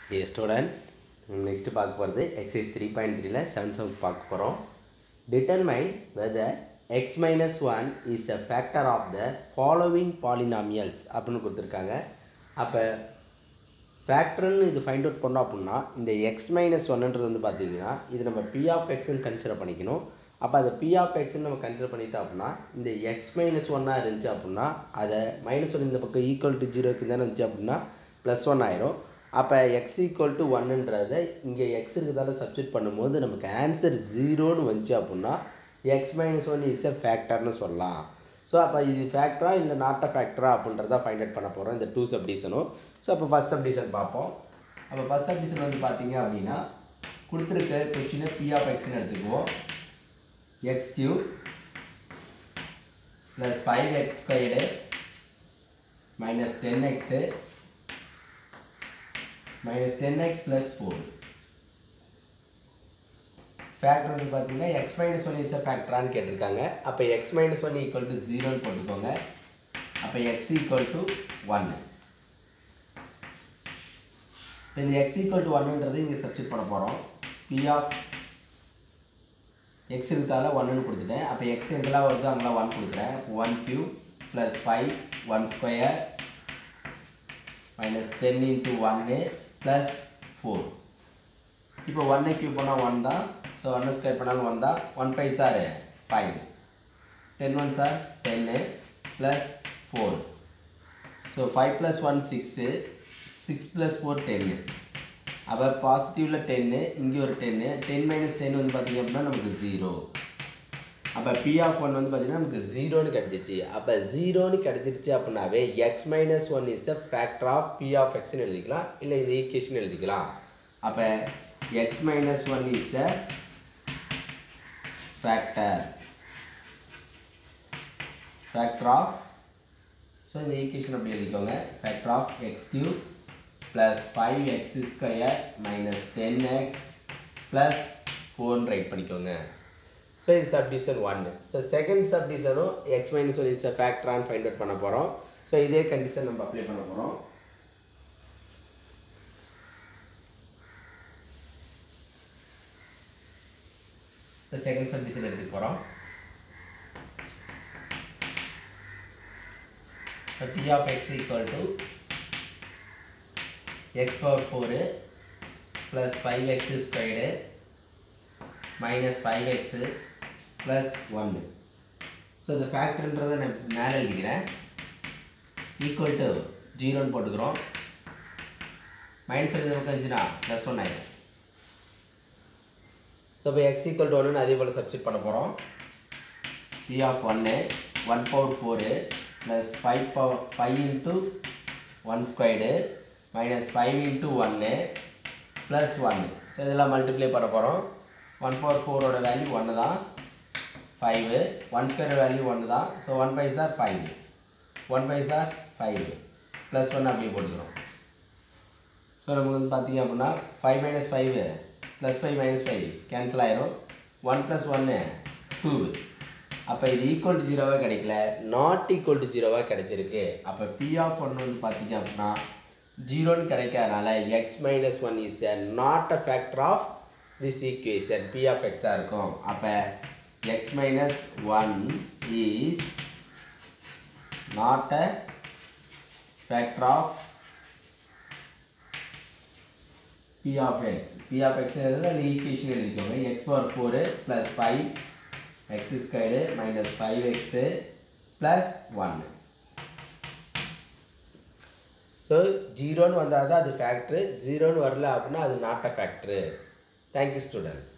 A student next பார்க்க போகிறது exercise three point த்ரீல செவன் செவன் பார்க்க போகிறோம் determine whether x minus one is a factor of the following polynomials அப்படின்னு கொடுத்துருக்காங்க அப்போ ஃபேக்டர்னு இது ஃபைண்ட் அவுட் பண்ணோம் அப்படின்னா இந்த எக்ஸ் மைனஸ் ஒன்னுன்றது வந்து பார்த்தீங்கன்னா இது நம்ம பி ஆஃப் எக்ஸ்ன்னு கன்சிடர் பண்ணிக்கணும் அப்போ அதை பி ஆஃப் எக்ஸ்ன்னு நம்ம கன்சிடர் பண்ணிட்டோம் அப்படின்னா இந்த எக்ஸ் மைனஸ் ஒன்னாக இருந்துச்சு அப்படின்னா அதை மைனஸ் ஒன் இந்த பக்கம் ஈக்குவல் டு ஜீரோக்கு தானே இருந்துச்சு அப்படின்னா ப்ளஸ் ஒன் ஆயிரும் அப்போ எக்ஸ் ஈக்குவல் டு ஒன்னுன்றதை இங்கே எக்ஸ் இருக்கிறதால சப்ஸ்டியூட் பண்ணும்போது நமக்கு ஆன்சர் ஜீரோன்னு வந்துச்சு அப்படின்னா x minus one is a ஃபேக்டர்னு சொல்லலாம் ஸோ அப்போ இது ஃபேக்டரா இல்லை நாட் அ ஃபேக்டரா அப்படின்றத ஃபைண்ட் அவுட் பண்ண போகிறோம் இந்த டூ சப்டிஷனும் ஸோ அப்போ ஃபஸ்ட் சப்டிஷன் பார்ப்போம் அப்போ ஃபஸ்ட் சப்டிஷன் வந்து பார்த்தீங்க அப்படின்னா கொடுத்துருக்க கொஸ்டினை பி ஆஃப் எக்ஸ்னு எடுத்துக்குவோம் x cube plus five x squared minus ten x minus ten x plus four factor வந்து பார்த்தீங்கன்னா எக்ஸ் மைனஸ் ஒன் இஸ் ஃபேக்டரான்னு கேட்டிருக்காங்க அப்போ x minus one equal to ஜீரோன்னு போட்டுக்கோங்க அப்போ எக்ஸ் ஈக்குவல் டு ஒன்று இப்போ இந்த எக்ஸ் ஈக்குவல் டு ஒன்னுன்றது இங்கே சப்ஸ்டியூட் பண்ண போகிறோம் பி ஆஃப் எக்ஸ் இருக்கிறதால ஒன்றுன்னு கொடுத்துட்டேன் அப்போ எக்ஸ் எங்கெல்லாம் வருதோ அங்கெல்லாம் ஒன் கொடுக்குறேன் one cube plus five one square minus ten into ஒன்று ப்ளஸ் ஃபோர் இப்போ ஒன்னை கியூப் பண்ணால் ஒன் தான் ஸோ ஒன்று ஸ்கொயர் பண்ணாலும் ஒன் தான் one five sir five ten one sir டென்னு plus four so five plus one six six plus four டென்னு அப்போ பாசிட்டிவில் டென்னு இங்கே ஒரு டென்னு டென் மைனஸ் டென் வந்து பார்த்திங்க அப்படின்னா நமக்கு ஜீரோ அப்போ பி ஆஃப் ஒன் வந்து பார்த்திங்கன்னா நமக்கு ஜீரோன்னு கிடச்சிச்சு அப்போ ஜீரோன்னு கிடச்சிருச்சு அப்படின்னாவே x minus one is a factor of p of எக்ஸ்னு எழுதிக்கலாம் இல்லை இந்த ஈக்குவேஷன் எழுதிக்கலாம் அப்போ x minus one is a factor factor of so இந்த ஈக்குவேஷன் அப்படி எழுதிக்கோங்க factor of x cube plus five x square minus ten x plus ஃபோர்னு ரைட் பண்ணிக்கோங்க ஸோ இது சப்டிஷன் ஒன்று ஸோ செகண்ட் சப்டிஷனும் x minus one is a ஃபேக்டரான்னு ஃபைண்ட் அவுட் பண்ண போகிறோம் ஸோ இதே கண்டிஷன் நம்ம அப்ளை பண்ண போகிறோம் ஸோ செகண்ட் சப்டிஷன் எடுத்துக்க போகிறோம் so p of x equal to x power four plus five x squared minus five x plus ஒன்று ஸோ இந்த ஃபேக்டர்ன்றதை நான் மேலே எழுதிக்கிறேன் ஈக்குவல் டு ஜீரோன்னு போட்டுக்கிறோம் மைனஸ் எழுதி பக்கம் இருந்துச்சுன்னா ப்ளஸ் ஒன் ஆயிடும் ஸோ இப்போ எக்ஸ் ஈக்குவல் டு ஒன்று அதே போல் சப்ஸ்டிட் பண்ண போகிறோம் பி ஆஃப் ஒன்று one power four plus five power five into one squared minus five into ஒன்று ப்ளஸ் ஒன்று ஸோ இதெல்லாம் மல்டிப்ளை பண்ண போகிறோம் ஒன் பவர் ஃபோரோட வேல்யூ ஒன்று தான் ஃபைவு ஒன் ஸ்கொயர் வேல்யூ ஒன்று தான் so one five sir five one five sir five plus ஒன்று அப்படியே போட்டுக்கிறோம் ஸோ நமக்கு வந்து பார்த்தீங்க அப்படின்னா five minus five plus five minus five cancel ஆயிரும் ஒன் ப்ளஸ் ஒன்று டூ அப்போ இது ஈக்குவல் டு ஜீரோவாக கிடைக்கல நாட் ஈக்குவல் டு ஜீரோவாக கிடைச்சிருக்கு அப்போ பி ஆஃப் ஒன்று வந்து பார்த்தீங்க அப்படின்னா ஜீரோன்னு கிடைக்காதனால x minus one is a not a factor of this equation p of எக்ஸாக இருக்கும் அப்போ x minus one is not a factor of p of x p of x எழுதுல ஈக்குவேஷன் எழுதிக்கோங்க x power four plus five x squared minus five x plus ஒன்று so ஜீரோன்னு வந்தால் தான் அது ஃபேக்ட்ரு ஜீரோன்னு வரல அப்படின்னா அது not a factor thank you student